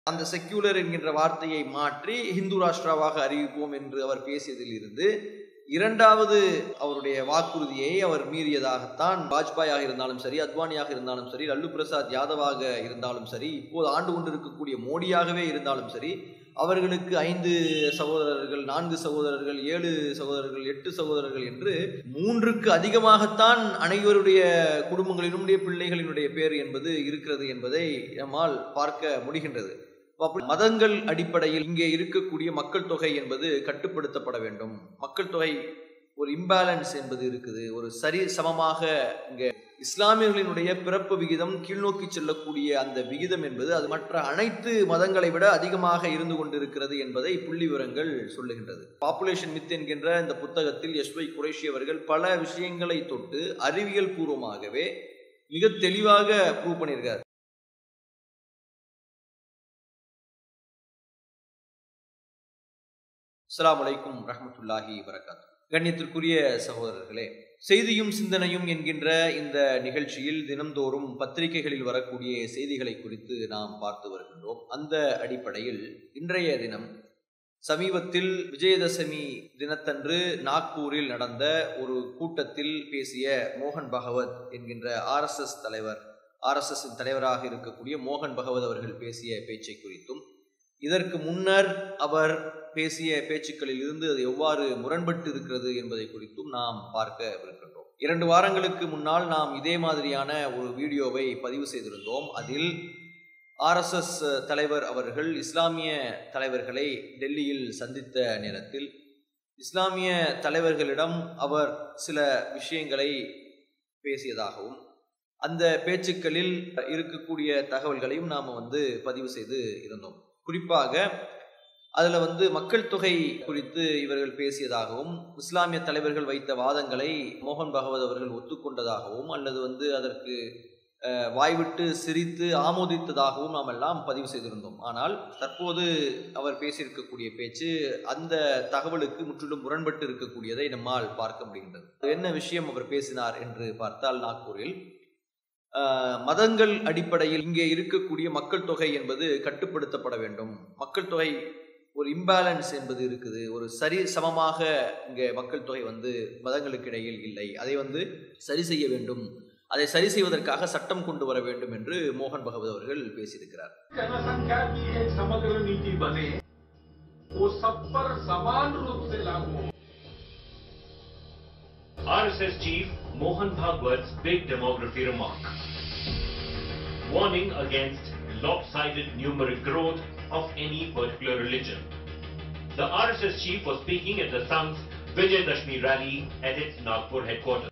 அந்த செக்யூலர் என்கின்ற வார்த்தையை மாற்றி ஹிந்து ராஷ்டிராவாக அறிவிப்போம் என்று அவர் பேசியதில் இருந்து இரண்டாவது அவருடைய வாக்குறுதியை அவர் மீறியதாகத்தான் வாஜ்பாயாக இருந்தாலும் சரி அத்வானியாக இருந்தாலும் சரி லல்லு பிரசாத் யாதவாக இருந்தாலும் சரி இப்போது ஆண்டு கொண்டிருக்கக்கூடிய மோடியாகவே இருந்தாலும் சரி அவர்களுக்கு ஐந்து சகோதரர்கள் நான்கு சகோதரர்கள் ஏழு சகோதரர்கள் எட்டு சகோதரர்கள் என்று மூன்றுக்கு அதிகமாகத்தான் அனைவருடைய குடும்பங்களினுடைய பிள்ளைகளினுடைய பேர் என்பது இருக்கிறது என்பதை நம்மால் பார்க்க முடிகின்றது அப்ப மதங்கள் அடிப்படையில் இங்கே இருக்கக்கூடிய மக்கள் தொகை என்பது கட்டுப்படுத்தப்பட வேண்டும் மக்கள் தொகை ஒரு இம்பேலன்ஸ் என்பது இருக்குது ஒரு சரி சமமாக இங்கே இஸ்லாமியர்களினுடைய பிறப்பு விகிதம் கீழ்நோக்கி செல்லக்கூடிய அந்த விகிதம் என்பது அது மற்ற அனைத்து மதங்களை விட அதிகமாக இருந்து கொண்டிருக்கிறது என்பதை புள்ளி விவரங்கள் சொல்லுகின்றது பாப்புலேஷன் மித் என்கின்ற இந்த புத்தகத்தில் எஸ் வை குரேஷி அவர்கள் பல விஷயங்களை தொட்டு அறிவியல் பூர்வமாகவே மிக தெளிவாக ப்ரூவ் பண்ணியிருக்கார் அஸ்ஸலாமு அலைக்கும் ரஹமத்துல்லாஹி வரகாத் கண்ணியத்திற்குரிய சகோதரர்களே செய்தியும் சிந்தனையும் என்கின்ற இந்த நிகழ்ச்சியில் தினந்தோறும் பத்திரிகைகளில் வரக்கூடிய செய்திகளை குறித்து நாம் பார்த்து வருகின்றோம் அந்த அடிப்படையில் இன்றைய தினம் சமீபத்தில் விஜயதசமி தினத்தன்று நாக்பூரில் நடந்த ஒரு கூட்டத்தில் பேசிய மோகன் பகவத் என்கின்ற ஆர்எஸ்எஸ் தலைவர் ஆர்எஸ்எஸ் தலைவராக இருக்கக்கூடிய மோகன் பகவத் அவர்கள் பேசிய பேச்சை குறித்தும் இதற்கு முன்னர் அவர் பேசிய பேச்சுக்களில் இருந்து அது எவ்வாறு முரண்பட்டு இருக்கிறது என்பதை குறித்தும் நாம் பார்க்க இருக்கின்றோம் இரண்டு வாரங்களுக்கு முன்னால் நாம் இதே மாதிரியான ஒரு வீடியோவை பதிவு செய்திருந்தோம் அதில் ஆர்எஸ்எஸ் தலைவர் அவர்கள் இஸ்லாமிய தலைவர்களை டெல்லியில் சந்தித்த நேரத்தில் இஸ்லாமிய தலைவர்களிடம் அவர் சில விஷயங்களை பேசியதாகவும் அந்த பேச்சுக்களில் இருக்கக்கூடிய தகவல்களையும் நாம் வந்து பதிவு செய்து இருந்தோம் குறிப்பாக அதில் வந்து மக்கள் தொகை குறித்து இவர்கள் பேசியதாகவும் இஸ்லாமிய தலைவர்கள் வைத்த வாதங்களை மோகன் பகவத் அவர்கள் ஒத்துக்கொண்டதாகவும் அல்லது வந்து அதற்கு வாய்விட்டு சிரித்து ஆமோதித்ததாகவும் நாம் எல்லாம் பதிவு செய்திருந்தோம் ஆனால் தற்போது அவர் பேசியிருக்கக்கூடிய பேச்சு அந்த தகவலுக்கு முற்றிலும் முரண்பட்டு இருக்கக்கூடியதை நம்மால் பார்க்க முடிகின்றது என்ன விஷயம் அவர் பேசினார் என்று பார்த்தால் நாக்பூரில் மதங்கள் அடிப்படையில் இங்கே இருக்கக்கூடிய மக்கள் தொகை என்பது கட்டுப்படுத்தப்பட வேண்டும் மக்கள் தொகை ஒரு இம்பேலன்ஸ் என்பது இருக்குது ஒரு சரி சமமாக இங்கே மக்கள் தொகை வந்து மதங்களுக்கு இடையில் இல்லை அதை வந்து சரி செய்ய வேண்டும் அதை சரி செய்வதற்காக சட்டம் கொண்டு வர வேண்டும் என்று மோகன் பகவத் அவர்கள் பேசியிருக்கிறார் जनसंख्या की एक समग्र नीति बने वो सब पर समान रूप से लागू हो RSS Chief Mohan Bhagwat's big demography remark. Warning against lopsided numeric growth of any particular religion. The RSS chief was speaking at the Sangh's Vijay Dashmi rally at its Nagpur headquarters.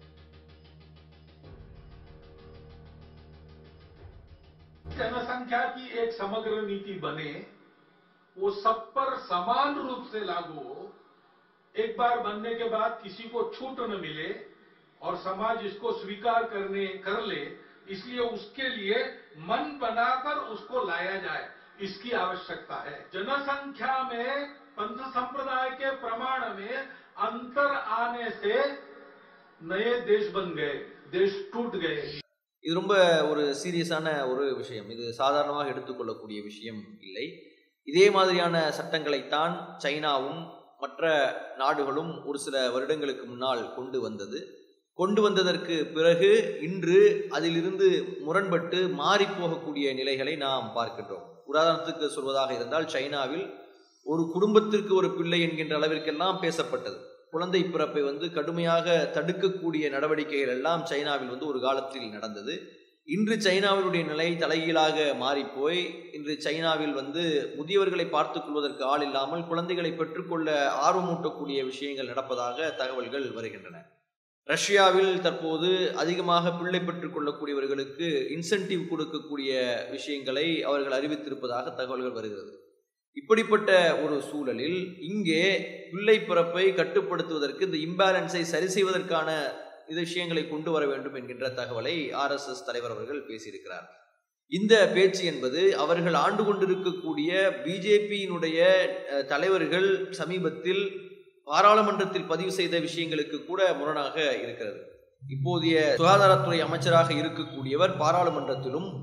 जनसंख्या की एक समग्र नीति बने वो सब पर समान रूप से लागू हो एक बार बनने के बाद किसी को छूट न मिले और समाज इसको स्वीकार करने कर ले इसलिए उसके लिए मन बनाकर उसको लाया जाए इसकी आवश्यकता है जनसंख्या में पंथ संप्रदाय के प्रमाण में अंतर आने से नए देश बन गए देश टूट गए இது ரொம்ப ஒரு சீரியஸான ஒரு விஷயம் இது சாதாரணமாக எடுத்துக்கொள்ளக்கூடிய விஷயம் இல்லை இதே மாதிரியான சட்டங்களைத்தான் சைனாவும் மற்ற நாடுகளும் ஒரு சில வருடங்களுக்கு முன்னால் கொண்டு வந்தது கொண்டு வந்ததற்கு பிறகு இன்று அதிலிருந்து முரண்பட்டு மாறி போகக்கூடிய நிலைகளை நாம் பார்க்கின்றோம் உதாரணத்துக்கு சொல்வதாக இருந்தால் சைனாவில் ஒரு குடும்பத்திற்கு ஒரு பிள்ளை என்கின்ற அளவிற்கெல்லாம் பேசப்பட்டது குழந்தை பிறப்பை வந்து கடுமையாக தடுக்கக்கூடிய நடவடிக்கைகள் எல்லாம் சைனாவில் வந்து ஒரு காலத்தில் நடந்தது இன்று சைனாவினுடைய நிலை தலைகீழாக மாறிப்போய் இன்று சைனாவில் வந்து முதியவர்களை பார்த்துக் கொள்வதற்கு ஆள் இல்லாமல் குழந்தைகளை பெற்றுக்கொள்ள ஆர்வமூட்டக்கூடிய விஷயங்கள் நடப்பதாக தகவல்கள் வருகின்றன ரஷ்யாவில் தற்போது அதிகமாக பிள்ளை பெற்றுக் கொள்ளக்கூடியவர்களுக்கு இன்சென்டிவ் கொடுக்கக்கூடிய விஷயங்களை அவர்கள் அறிவித்திருப்பதாக தகவல்கள் வருகிறது இப்படிப்பட்ட ஒரு சூழலில் இங்கே பிள்ளை பிறப்பை கட்டுப்படுத்துவதற்கு இந்த இம்பேலன்ஸை சரி செய்வதற்கான இது விஷயங்களை கொண்டு வர வேண்டும் என்கின்ற தகவலை ஆர்எஸ்எஸ் தலைவர் அவர்கள் பேசியிருக்கிறார் இந்த பேச்சு என்பது அவர்கள் ஆண்டு கொண்டிருக்கக்கூடிய பிஜேபியினுடைய தலைவர்கள் சமீபத்தில் பாராளுமன்றத்தில் பதிவு செய்த விஷயங்களுக்கு கூட முரணாக இருக்கிறது இப்போதைய சுகாதாரத்துறை அமைச்சராக இருக்கக்கூடியவர் பாராளுமன்றத்திலும்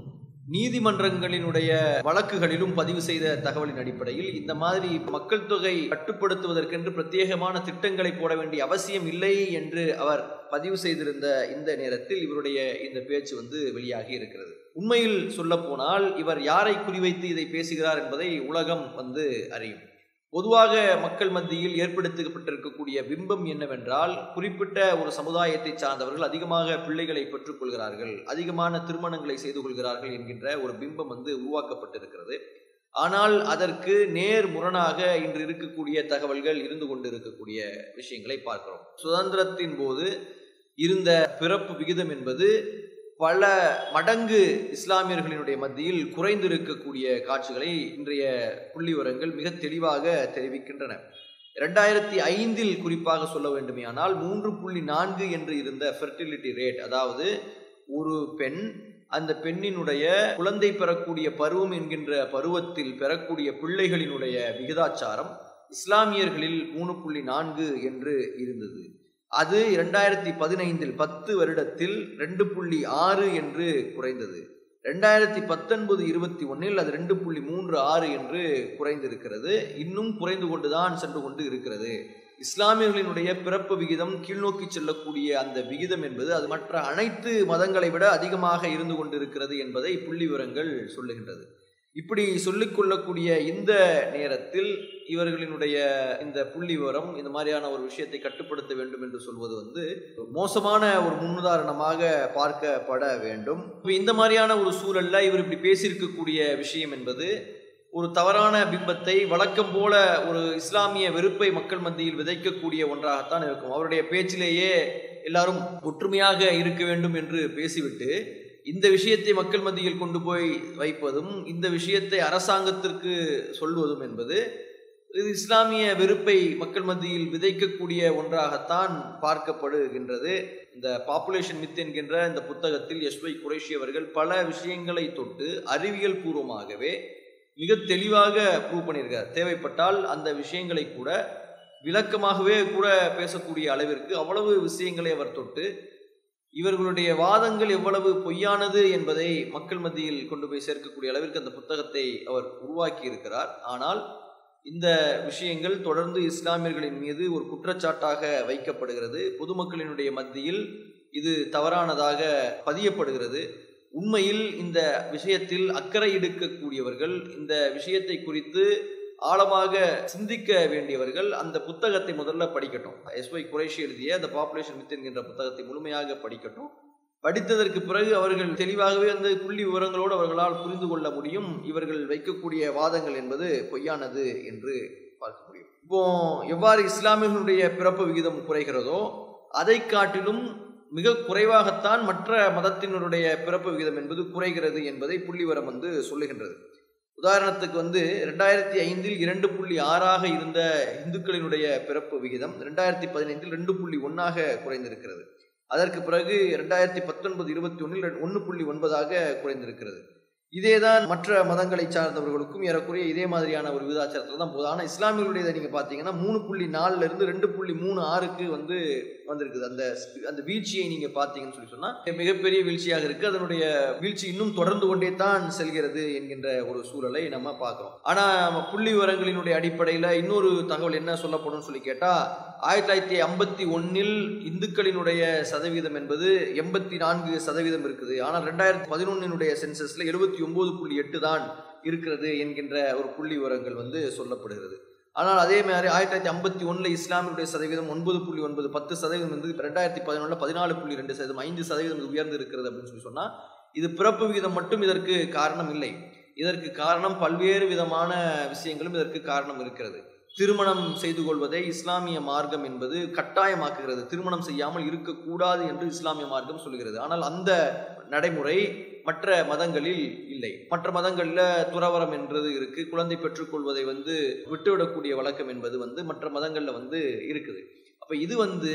நீதிமன்றங்களினுடைய வழக்குகளிலும் பதிவு செய்த தகவலின் அடிப்படையில் இந்த மாதிரி மக்கள் தொகை கட்டுப்படுத்துவதற்கென்று பிரத்யேகமான திட்டங்களை போட வேண்டிய அவசியம் இல்லை என்று அவர் பதிவு செய்திருந்த இந்த நேரத்தில் இவருடைய இந்த பேச்சு வந்து வெளியாகி இருக்கிறது உண்மையில் சொல்ல போனால் இவர் யாரை குறிவைத்து இதை பேசுகிறார் என்பதை உலகம் வந்து அறியும் பொதுவாக மக்கள் மத்தியில் ஏற்படுத்தப்பட்டிருக்கக்கூடிய பிம்பம் என்னவென்றால் குறிப்பிட்ட ஒரு சமுதாயத்தை சார்ந்தவர்கள் அதிகமாக பிள்ளைகளை பெற்றுக்கொள்கிறார்கள் அதிகமான திருமணங்களை செய்து கொள்கிறார்கள் என்கின்ற ஒரு பிம்பம் வந்து உருவாக்கப்பட்டிருக்கிறது ஆனால் அதற்கு நேர் முரணாக இன்று இருக்கக்கூடிய தகவல்கள் இருந்து கொண்டு இருக்கக்கூடிய விஷயங்களை பார்க்கிறோம் சுதந்திரத்தின் போது இருந்த பிறப்பு விகிதம் என்பது பல மடங்கு இஸ்லாமியர்களினுடைய மத்தியில் குறைந்திருக்கக்கூடிய காட்சிகளை இன்றைய புள்ளிவரங்கள் மிக தெளிவாக தெரிவிக்கின்றன இரண்டாயிரத்தி ஐந்தில் குறிப்பாக சொல்ல வேண்டுமேயானால் மூன்று புள்ளி நான்கு என்று இருந்த ஃபெர்டிலிட்டி ரேட் அதாவது ஒரு பெண் அந்த பெண்ணினுடைய குழந்தை பெறக்கூடிய பருவம் என்கின்ற பருவத்தில் பெறக்கூடிய பிள்ளைகளினுடைய விகிதாச்சாரம் இஸ்லாமியர்களில் மூணு புள்ளி நான்கு என்று இருந்தது அது இரண்டாயிரத்தி பதினைந்தில் பத்து வருடத்தில் ரெண்டு புள்ளி ஆறு என்று குறைந்தது ரெண்டாயிரத்தி பத்தொன்பது இருபத்தி ஒன்னில் அது ரெண்டு புள்ளி மூன்று ஆறு என்று குறைந்திருக்கிறது இன்னும் குறைந்து கொண்டுதான் சென்று கொண்டு இருக்கிறது இஸ்லாமியர்களினுடைய பிறப்பு விகிதம் கீழ்நோக்கி செல்லக்கூடிய அந்த விகிதம் என்பது அது மற்ற அனைத்து மதங்களை விட அதிகமாக இருந்து கொண்டிருக்கிறது என்பதை புள்ளி விவரங்கள் சொல்லுகின்றது இப்படி சொல்லிக் கொள்ளக்கூடிய இந்த நேரத்தில் இவர்களினுடைய இந்த புள்ளி விவரம் இந்த மாதிரியான ஒரு விஷயத்தை கட்டுப்படுத்த வேண்டும் என்று சொல்வது வந்து மோசமான ஒரு முன்னுதாரணமாக பார்க்கப்பட வேண்டும் இப்ப இந்த மாதிரியான ஒரு சூழல்ல இவர் இப்படி பேசியிருக்கக்கூடிய விஷயம் என்பது ஒரு தவறான பிம்பத்தை வழக்கம் போல ஒரு இஸ்லாமிய வெறுப்பை மக்கள் மத்தியில் விதைக்கக்கூடிய ஒன்றாகத்தான் இருக்கும் அவருடைய பேச்சிலேயே எல்லாரும் ஒற்றுமையாக இருக்க வேண்டும் என்று பேசிவிட்டு இந்த விஷயத்தை மக்கள் மத்தியில் கொண்டு போய் வைப்பதும் இந்த விஷயத்தை அரசாங்கத்திற்கு சொல்வதும் என்பது இது இஸ்லாமிய வெறுப்பை மக்கள் மத்தியில் விதைக்கக்கூடிய ஒன்றாகத்தான் பார்க்கப்படுகின்றது இந்த பாப்புலேஷன் மித் என்கின்ற இந்த புத்தகத்தில் யஷ்வை குரேஷி அவர்கள் பல விஷயங்களை தொட்டு அறிவியல் பூர்வமாகவே மிக தெளிவாக ப்ரூவ் பண்ணியிருக்கார் தேவைப்பட்டால் அந்த விஷயங்களை கூட விளக்கமாகவே கூட பேசக்கூடிய அளவிற்கு அவ்வளவு விஷயங்களை அவர் தொட்டு இவர்களுடைய வாதங்கள் எவ்வளவு பொய்யானது என்பதை மக்கள் மத்தியில் கொண்டு போய் சேர்க்கக்கூடிய அளவிற்கு அந்த புத்தகத்தை அவர் உருவாக்கி இருக்கிறார் ஆனால் இந்த விஷயங்கள் தொடர்ந்து இஸ்லாமியர்களின் மீது ஒரு குற்றச்சாட்டாக வைக்கப்படுகிறது பொதுமக்களினுடைய மத்தியில் இது தவறானதாக பதியப்படுகிறது உண்மையில் இந்த விஷயத்தில் அக்கறை எடுக்கக்கூடியவர்கள் இந்த விஷயத்தை குறித்து ஆழமாக சிந்திக்க வேண்டியவர்கள் அந்த புத்தகத்தை முதல்ல படிக்கட்டும் எஸ் ஒய் குறைஷி எழுதிய அந்த பாப்புலேஷன் மித் என்கின்ற புத்தகத்தை முழுமையாக படிக்கட்டும் படித்ததற்கு பிறகு அவர்கள் தெளிவாகவே அந்த புள்ளி விவரங்களோடு அவர்களால் புரிந்து கொள்ள முடியும் இவர்கள் வைக்கக்கூடிய வாதங்கள் என்பது பொய்யானது என்று பார்க்க முடியும் இப்போ எவ்வாறு இஸ்லாமியர்களுடைய பிறப்பு விகிதம் குறைகிறதோ அதை காட்டிலும் மிக குறைவாகத்தான் மற்ற மதத்தினருடைய பிறப்பு விகிதம் என்பது குறைகிறது என்பதை புள்ளிவரம் வந்து சொல்லுகின்றது உதாரணத்துக்கு வந்து ரெண்டாயிரத்தி ஐந்தில் இரண்டு புள்ளி ஆறாக இருந்த இந்துக்களினுடைய பிறப்பு விகிதம் ரெண்டாயிரத்தி பதினைந்தில் ரெண்டு புள்ளி ஒன்னாக குறைந்திருக்கிறது அதற்கு பிறகு ரெண்டாயிரத்தி பத்தொன்பது இருபத்தி ஒன்றில் ஒன்று புள்ளி ஒன்பதாக குறைந்திருக்கிறது இதேதான் மற்ற மதங்களை சார்ந்தவர்களுக்கும் ஏறக்குறைய இதே மாதிரியான ஒரு விதாச்சாரத்தில் தான் போகுது ஆனால் இஸ்லாமியர்களுடைய நீங்கள் பார்த்தீங்கன்னா மூணு புள்ளி நாலுல இருந்து ரெண்டு புள்ளி மூணு ஆறுக்கு வந்து வந்திருக்குது அந்த அந்த வீழ்ச்சியை நீங்க பார்த்தீங்கன்னு சொல்லி சொன்னா மிகப்பெரிய வீழ்ச்சியாக இருக்கு அதனுடைய வீழ்ச்சி இன்னும் தொடர்ந்து கொண்டே தான் செல்கிறது என்கின்ற ஒரு சூழலை நம்ம பார்க்கிறோம் ஆனா புள்ளி விவரங்களினுடைய அடிப்படையில் இன்னொரு தகவல் என்ன சொல்லப்படும் சொல்லி கேட்டா ஆயிரத்தி தொள்ளாயிரத்தி ஐம்பத்தி ஒன்னில் இந்துக்களினுடைய சதவீதம் என்பது எண்பத்தி நான்கு சதவீதம் இருக்குது ஆனால் ரெண்டாயிரத்தி பதினொன்னினுடைய சென்சஸ்ல எழுபத்தி ஒன்பது புள்ளி எட்டு தான் இருக்கிறது என்கின்ற ஒரு புள்ளி விவரங்கள் வந்து சொல்லப்படுகிறது ஆனால் அதே மாதிரி ஆயிரத்தி தொள்ளாயிரத்தி ஐம்பத்தி ஒன்றில் இஸ்லாமியுடைய சதவீதம் ஒன்பது புள்ளி ஒன்பது பத்து சதவீதம் வந்து ரெண்டாயிரத்தி பதினொன்றில் பதினாலு புள்ளி ரெண்டு சதவீதம் ஐந்து சதவீதம் இது உயர்ந்து இருக்கிறது அப்படின்னு சொல்லி சொன்னால் இது பிறப்பு விகிதம் மட்டும் இதற்கு காரணம் இல்லை இதற்கு காரணம் பல்வேறு விதமான விஷயங்களும் இதற்கு காரணம் இருக்கிறது திருமணம் செய்து கொள்வதை இஸ்லாமிய மார்க்கம் என்பது கட்டாயமாக்குகிறது திருமணம் செய்யாமல் இருக்கக்கூடாது என்று இஸ்லாமிய மார்க்கம் சொல்கிறது ஆனால் அந்த நடைமுறை மற்ற மதங்களில் இல்லை மற்ற மதங்களில் துறவரம் என்றது இருக்கு குழந்தை பெற்றுக்கொள்வதை வந்து விட்டுவிடக்கூடிய வழக்கம் என்பது வந்து மற்ற மதங்களில் வந்து இருக்குது அப்ப இது வந்து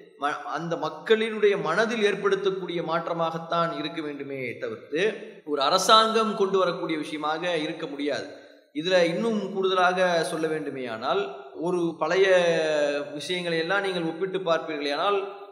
அந்த மக்களினுடைய மனதில் ஏற்படுத்தக்கூடிய மாற்றமாகத்தான் இருக்க வேண்டுமே தவிர்த்து ஒரு அரசாங்கம் கொண்டு வரக்கூடிய விஷயமாக இருக்க முடியாது இதுல இன்னும் கூடுதலாக சொல்ல வேண்டுமேயானால் ஒரு பழைய விஷயங்களை எல்லாம் நீங்கள் ஒப்பிட்டு பார்ப்பீர்களேயானால்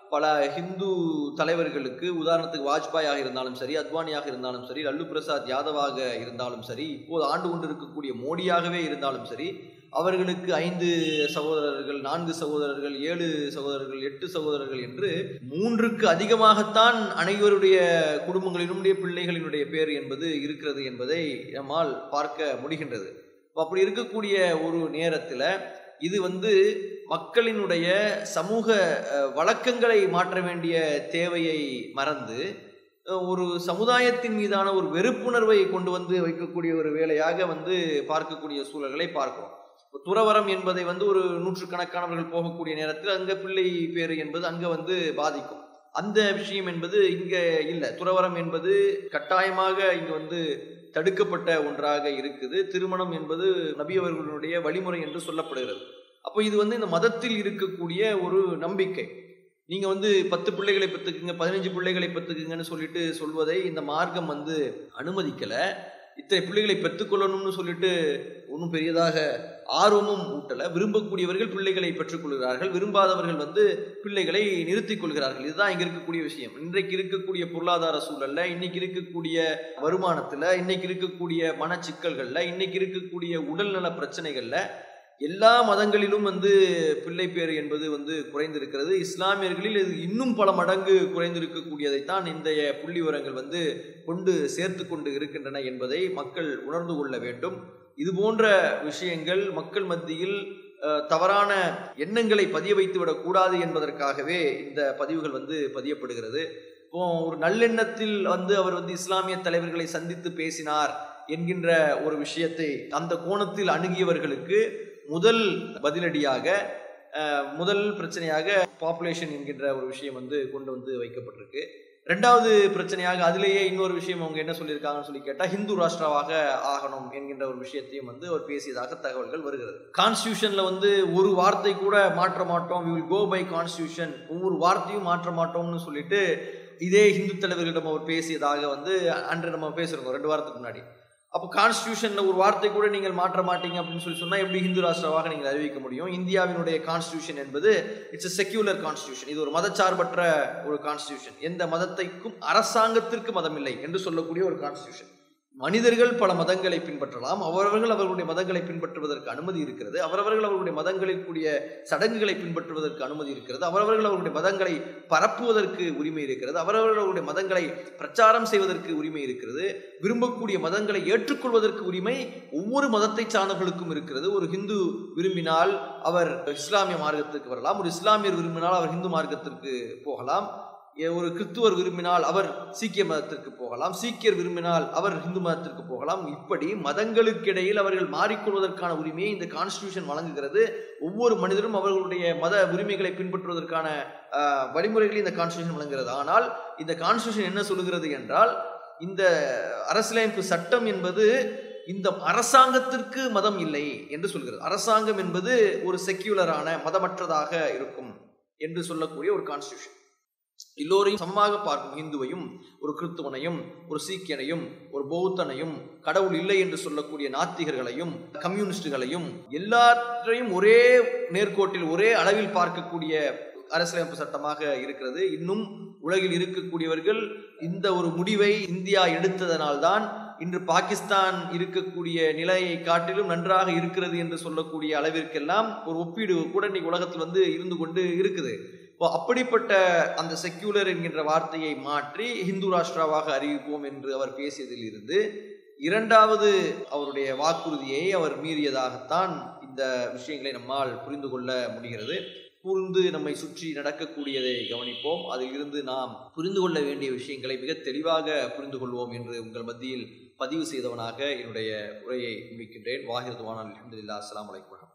பல ஹிந்து தலைவர்களுக்கு உதாரணத்துக்கு வாஜ்பாயாக இருந்தாலும் சரி அத்வானியாக இருந்தாலும் சரி லல்லு பிரசாத் யாதவாக இருந்தாலும் சரி இப்போது ஆண்டு கொண்டு இருக்கக்கூடிய மோடியாகவே இருந்தாலும் சரி அவர்களுக்கு ஐந்து சகோதரர்கள் நான்கு சகோதரர்கள் ஏழு சகோதரர்கள் எட்டு சகோதரர்கள் என்று மூன்றுக்கு அதிகமாகத்தான் அனைவருடைய குடும்பங்களினுடைய பிள்ளைகளினுடைய பேர் என்பது இருக்கிறது என்பதை நம்மால் பார்க்க முடிகின்றது அப்படி இருக்கக்கூடிய ஒரு நேரத்தில் இது வந்து மக்களினுடைய சமூக அஹ், வழக்கங்களை மாற்ற வேண்டிய தேவையை மறந்து அஹ், ஒரு சமுதாயத்தின் மீதான ஒரு வெறுப்புணர்வை கொண்டு வந்து வைக்கக்கூடிய ஒரு வேலையாக வந்து பார்க்கக்கூடிய சூழல்களை பார்க்கிறோம் இப்ப துறவரம் என்பதை வந்து ஒரு நூற்றுக்கணக்கானவர்கள் போகக்கூடிய நேரத்தில் அங்க பிள்ளை பேரு என்பது அங்க வந்து பாதிக்கும் அந்த விஷயம் என்பது இங்க இல்லை துறவரம் என்பது கட்டாயமாக இங்க வந்து தடுக்கப்பட்ட ஒன்றாக இருக்குது திருமணம் என்பது நபி அவர்களுடைய வழிமுறை என்று சொல்லப்படுகிறது அப்போ இது வந்து இந்த மதத்தில் இருக்கக்கூடிய ஒரு நம்பிக்கை நீங்க வந்து பத்து பிள்ளைகளை பெற்றுக்குங்க பதினஞ்சு பிள்ளைகளை பெற்றுக்குங்கன்னு சொல்லிட்டு சொல்வதை இந்த மார்க்கம் வந்து அனுமதிக்கல இத்தனை பிள்ளைகளை பெற்றுக்கொள்ளணும்னு சொல்லிட்டு ஒன்றும் பெரியதாக ஆர்வமும் ஊட்டல விரும்பக்கூடியவர்கள் பிள்ளைகளை பெற்றுக்கொள்கிறார்கள் விரும்பாதவர்கள் வந்து பிள்ளைகளை நிறுத்திக் கொள்கிறார்கள் இதுதான் இங்க இருக்கக்கூடிய விஷயம் இன்றைக்கு இருக்கக்கூடிய பொருளாதார சூழல்ல இன்னைக்கு இருக்கக்கூடிய வருமானத்துல இன்னைக்கு இருக்கக்கூடிய மனச்சிக்கல்கள்ல இன்னைக்கு இருக்கக்கூடிய உடல்நல பிரச்சனைகள்ல எல்லா மதங்களிலும் வந்து பிள்ளை பேர் என்பது வந்து குறைந்திருக்கிறது இஸ்லாமியர்களில் இது இன்னும் பல மடங்கு குறைந்திருக்கக்கூடியதைத்தான் இன்றைய புள்ளி விவரங்கள் வந்து கொண்டு சேர்த்து கொண்டு இருக்கின்றன என்பதை மக்கள் உணர்ந்து கொள்ள வேண்டும் இது போன்ற விஷயங்கள் மக்கள் மத்தியில் அஹ், தவறான எண்ணங்களை பதிய வைத்து விடக்கூடாது என்பதற்காகவே இந்த பதிவுகள் வந்து பதியப்படுகிறது இப்போ ஒரு நல்லெண்ணத்தில் வந்து அவர் வந்து இஸ்லாமிய தலைவர்களை சந்தித்து பேசினார் என்கின்ற ஒரு விஷயத்தை அந்த கோணத்தில் அணுகியவர்களுக்கு முதல் பதிலடியாக அஹ், முதல் பிரச்சனையாக பாப்புலேஷன் என்கின்ற ஒரு விஷயம் வந்து கொண்டு வந்து வைக்கப்பட்டிருக்கு ரெண்டாவது பிரச்சனையாக அதிலேயே இன்னொரு விஷயம் அவங்க என்ன சொல்லியிருக்காங்கன்னு சொல்லி கேட்டால் ஹிந்து ராஷ்டிராவாக ஆகணும் என்கின்ற ஒரு விஷயத்தையும் வந்து அவர் பேசியதாக தகவல்கள் வருகிறது கான்ஸ்டியூஷன்ல வந்து ஒரு வார்த்தை கூட மாற்ற மாட்டோம் we will go by constitution ஒவ்வொரு வார்த்தையும் மாற்ற மாட்டோம்னு சொல்லிட்டு இதே ஹிந்து தலைவர்களிடம் அவர் பேசியதாக வந்து அன்று நம்ம பேசுறோம் ரெண்டு வாரத்துக்கு முன்னாடி அப்போ கான்ஸ்டியூஷன்ல ஒரு வார்த்தை கூட நீங்கள் மாற்ற மாட்டீங்க அப்படின்னு சொல்லி சொன்னா எப்படி ஹிந்து ராஷ்டிராவாக நீங்கள் அறிவிக்க முடியும் இந்தியாவினுடைய கான்ஸ்டியூஷன் என்பது இட்ஸ் a செக்யூலர் கான்ஸ்டியூஷன் இது ஒரு மதச்சார்பற்ற ஒரு கான்ஸ்டியூஷன் எந்த மதத்தைக்கும் அரசாங்கத்திற்கு மதம் இல்லை என்று சொல்லக்கூடிய ஒரு கான்ஸ்டியூஷன் மனிதர்கள் பல மதங்களை பின்பற்றலாம் அவரவர்கள் அவர்களுடைய மதங்களை பின்பற்றுவதற்கு அனுமதி இருக்கிறது அவரவர்கள் அவர்களுடைய மதங்களில் கூடிய சடங்குகளை பின்பற்றுவதற்கு அனுமதி இருக்கிறது அவரவர்கள் அவர்களுடைய மதங்களை பரப்புவதற்கு உரிமை இருக்கிறது அவரவர்கள் அவர்களுடைய மதங்களை பிரச்சாரம் செய்வதற்கு உரிமை இருக்கிறது விரும்பக்கூடிய மதங்களை ஏற்றுக்கொள்வதற்கு உரிமை ஒவ்வொரு மதத்தை சார்ந்தவர்களுக்கும் இருக்கிறது ஒரு ஹிந்து விரும்பினால் அவர் இஸ்லாமிய மார்க்கத்திற்கு வரலாம் ஒரு இஸ்லாமியர் விரும்பினால் அவர் ஹிந்து மார்க்கத்திற்கு போகலாம் ஏ- ஒரு கிறிஸ்துவர் விரும்பினால் அவர் சீக்கிய மதத்திற்கு போகலாம் சீக்கியர் விரும்பினால் அவர் இந்து மதத்திற்கு போகலாம் இப்படி மதங்களுக்கிடையில் அவர்கள் மாறிக்கொள்வதற்கான உரிமையை இந்த கான்ஸ்டியூஷன் வழங்குகிறது ஒவ்வொரு மனிதரும் அவர்களுடைய மத உரிமைகளை பின்பற்றுவதற்கான ஆஹ், வழிமுறைகளை இந்த கான்ஸ்டியூஷன் வழங்குகிறது ஆனால் இந்த கான்ஸ்டியூஷன் என்ன சொல்லுகிறது என்றால் இந்த அரசியலமைப்பு சட்டம் என்பது இந்த அரசாங்கத்திற்கு மதம் இல்லை என்று சொல்கிறது அரசாங்கம் என்பது ஒரு செக்யூலரான மதமற்றதாக இருக்கும் என்று சொல்லக்கூடிய ஒரு கான்ஸ்டியூஷன் எல்லோரையும் சமமாக பார்க்கும் இந்துவையும் ஒரு கிறிஸ்துவனையும் ஒரு சீக்கியனையும் ஒரு பௌத்தனையும் கடவுள் இல்லை என்று சொல்லக்கூடிய நாத்திகர்களையும் கம்யூனிஸ்டுகளையும் எல்லாற்றையும் ஒரே நேர்கோட்டில் ஒரே அளவில் பார்க்கக்கூடிய அரசியலமைப்பு சட்டமாக இருக்கிறது இன்னும் உலகில் இருக்கக்கூடியவர்கள் இந்த ஒரு முடிவை இந்தியா எடுத்ததனால்தான் இன்று பாகிஸ்தான் இருக்கக்கூடிய நிலையை காட்டிலும் நன்றாக இருக்கிறது என்று சொல்லக்கூடிய அளவிற்கெல்லாம் ஒரு ஒப்பீடு கூட இன்னைக்கு உலகத்தில் வந்து இருந்து கொண்டு இருக்குது இப்போ அப்படிப்பட்ட அந்த செக்யூலர் என்கின்ற வார்த்தையை மாற்றி ஹிந்து ராஷ்டிராவாக அறிவிப்போம் என்று அவர் பேசியதில் இருந்து இரண்டாவது அவருடைய வாக்குறுதியை அவர் மீறியதாகத்தான் இந்த விஷயங்களை நம்மால் புரிந்து கொள்ள முடிகிறது புரிந்து நம்மை சுற்றி நடக்கக்கூடியதை கவனிப்போம் அதில் இருந்து நாம் புரிந்து கொள்ள வேண்டிய விஷயங்களை மிக தெளிவாக புரிந்து கொள்வோம் என்று உங்கள் மத்தியில் பதிவு செய்தவனாக என்னுடைய உரையை முடிக்கின்றேன் வாஹிர் துவான் அலமதுல்லா அஸ்லாம் வலைக்கம்